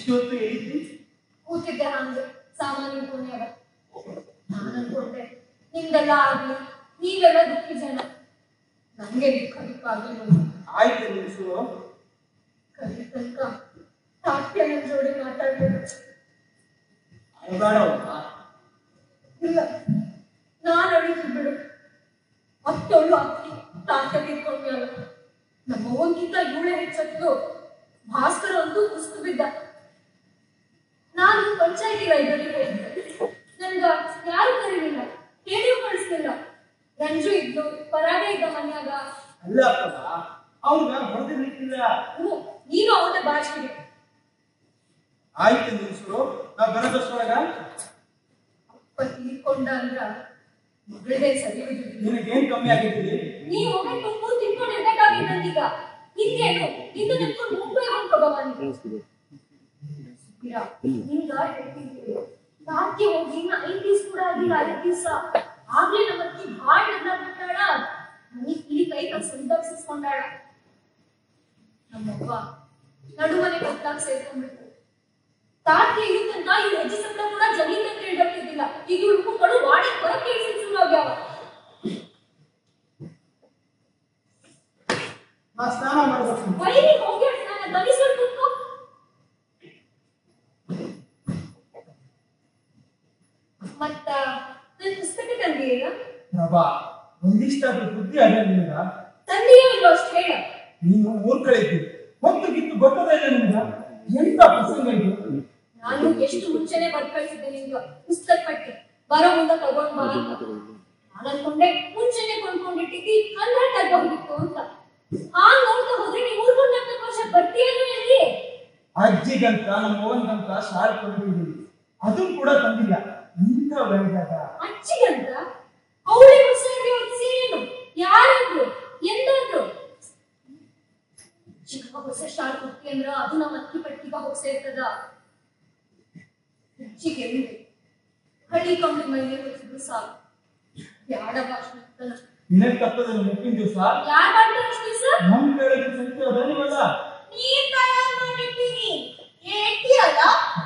ಇಷ್ಟು ಹೊತ್ತು ಹೇಳಿದ್ರಿ ಕೂತಿದ್ದೆ ಹಂಗೆ ಸಾಮಾನ್ಯ ಪುಣ್ಯದ ನಾನು ಅನ್ಕೊಂಡೆ ನಿಮ್ದೆಲ್ಲ ಆಗ್ಲಿ ನೀವೆಲ್ಲ ದುಃಖಿ ಜನ ನಂಗೆ ದುಃಖ ದುಃಖ ಆಗ್ಲಿ ಆಯ್ತು ನಿಲ್ಸು ಕಲಿ ತನಕ ತಾಟ್ಯ ನನ್ ಜೋಡಿ ಮಾತಾಡ್ಬೇಕು ಅಳಗಾಡವ್ವ ಇಲ್ಲ ನಾನು ಅಡಿಗೆ ಬಿಡು ಮತ್ತೊಳ್ಳು ಅಕ್ಕಿ ತಾಟ್ಯ ತಿಳ್ಕೊಂಡ್ಯಲ್ಲ ನಮ್ಮ ಅವ್ವನ್ಗಿಂತ ಇವಳೆ ಹೆಚ್ಚತ್ತು ಭಾಸ್ಕರ ಅಂತೂ ಕುಸ್ತು ಬಿದ್ದ ನಾನು ಪಂಚಾಯತಿ ಲೈಬ್ರರಿಗೆ ಹೋಗಿದ್ದೆ ನನ್ಗ ಯಾರು ಕರೀಲಿಲ್ಲ ಹೇಳಿಯೂ ಕಳಿಸ್ಲಿಲ್ಲ ರಂಜು ಇದ್ದು ಪರಾಗೆ ಇದ್ದ ಮನ್ಯಾಗ ಅಲ್ಲ ಅಪ್ಪಗ ಅವ್ಗ ಹೊಡೆದಿರ್ಲಿಕ್ಕಿಲ್ಲ ಹ್ಞೂ ನೀನು ಅವನ ಭಾಷೆಗೆ ಆಯ್ತು ನಿಲ್ಸು ನಾ ಬರೋದಷ್ಟೊಳಗ ಅಪ್ಪ ತೀರ್ಕೊಂಡ ಅಂದ್ರ ಮಗಳದೇ ಸರಿ ಬಿದ್ದಿದ್ದಿಲ್ಲ ನಿನಗೇನ್ ಕಮ್ಮಿ ಆಗಿದ್ದೀರಿ ನೀವು ಒಮ್ಮೆ ತುಂಬ ತಿನ್ಕೊಂಡಿರ್ಬೇಕಾಗಿತ್ತು ನನಗೀಗ ಹಿಂಗೇನು ಇಂದು ನಿಂತ್ಕೊಂಡು ಮುಂಬೈ ಹೊಂದ್ಕೋಬವ ನೀವು ಸುಬ್ಬೀರ, ನಿಂಗ ಹೇಳ್ತಿದ್ದೀನಿ ರಾತ್ರಿ ಹೋಗಿ ಇನ್ನ ಐದ್ ದಿವ್ಸ ಕೂಡ ಆಗಿಲ್ಲ ಐದ್ ದಿವ್ಸ ಆಗ್ಲೇ ನಮ್ಮ ಅತ್ತಿ ಭಾಳ ನಗ್ನಾಡ್ಬಿಟ್ಟಾಳ ನನಗೆ ಇಲ್ಲಿ ಕೈ ಸಂದರ್ಶಿಸ್ಕೊಂಡಾಳ ನಮ್ಮವ್ವ ನಡುಮನೆ ಕತ್ಲಾಗ್ ಸೇರ್ಕೊಂಡ್ಬಿಟ್ಟು ತಾತ್ಗೆ ಇರು ತನಕ ಇವ್ ಹೆಜ್ಜೆ ಶಬ್ದ ಕೂಡ ಜಮೀನ್ ಅಂತ ಹೇಳ್ಬಿಟ್ಟಿದ್ದಿಲ್ಲ ಈಗ ಇವ್ಳು ಮಕ್ಕಳು ವಾಡಿ ಹೊರಗೆ ಕೇಳಿಸಿ ಶುರು ಆಗ್ಯಾವ ನಾ ಸ್ನಾನ ಮಾಡ್ಬೇಕು ವೈರಿ ಹೋಗಿ ನನ್ನ ದನಿಸ್ಕೊಂಡು ಕೂತ್ಕೋ ಮತ್ತ ನನ್ ಪುಸ್ತಕ ತಂದಿಯೇನ ಪ್ರಭಾ ಒಂದಿಷ್ಟಾದ್ರೂ ಬುದ್ಧಿ ಅದ ನಿನಗ ತಂದಿಯೋ ಇಲ್ವೋ ಅಷ್ಟು ಹೇಳ ನೀನು ಊರ್ ಕಡೆ ಇದ್ದಿ ಹೊತ್ತು ಗಿತ್ತು ಗೊತ್ತದ ಇಲ್ಲ ನಿನಗ ಎಂತ ಪ್ರಸಂಗ ಇದು ನಾನು ಎಷ್ಟು ಮುಂಚೆನೆ ಬರ್ದ್ ಕಳ್ಸಿದ್ದೆ ನಿಮ್ಗೆ ಪುಸ್ತಕ ಪಟ್ಟಿ ಬರೋ ಮುಂದೆ ತಗೊಂಡ್ ಬಾ ಅಂತ ನಾನು ಅನ್ಕೊಂಡೆ ಮುಂಚೆನೆ ಕೊಂಡ್ಕೊಂಡಿಟ್ಟಿದ್ದಿ ಅಂದ್ರೆ ತಗೋಗಿತ್ತು ಅಂತ ಆ ನೋಡ್ತಾ ಹೋದ್ರೆ ನೀವು ಮೂರ್ಮೂರ್ ನಾಲ್ಕು ವರ್ಷ ಬರ್ತೀಯೇನೋ ಎಲ್ಲಿ ಅಜ್ಜಿಗಂತ ನಮ್ಮ ಅವ್ವನ್ಗಂತ ಶಾಲೆ ಕೊಟ್ಟಿದ್ದೀವಿ ಅದನ್ನು ಕೂಡ ತಂದಿಲ್ಲ ಇಂಥ ಬೆಳೆದಾಗ ಅಚ್ಚಿಗಂತ ಅವಳಿಗೆ ಹೊಸದಾಗಿ ಒಂದು ಸೀರೆನು ಯಾರಂದ್ರು ಎಂದಂದ್ರು ಚಿಕ್ಕ ಹೊಸ ಶಾಲ್ ಕೊಟ್ಟಿ ಅಂದ್ರ ಅದು ನಮ್ಮ ಅಕ್ಕಿ ಪಟ್ಟಿಗ ಹೋಗಿ ಸೇರ್ತದ ಹೆಚ್ಚಿಗೆ ಹಳ್ಳಿ ಕಂಬಿ ಮೈಲಿ ಹೊತ್ತಿದ್ರು ಸಾಕು ಬ್ಯಾಡ ಭಾಷಣ ನಿನಗೆ ತಪ್ಪದ ಮುಪ್ಪಿನ ದಿವಸ ಯಾರ್ ಮಾಡ್ತಾರೆ ಅಷ್ಟು ದಿವಸ ನಮ್ ಕೇಳಿದ ಸಂಖ್ಯೆ ಅದ ನೀವಲ್ಲ ನೀರ್ ತಯಾರು ಮಾಡಿರ್ತೀನಿ ಹೇಳ್ತೀಯಲ್ಲ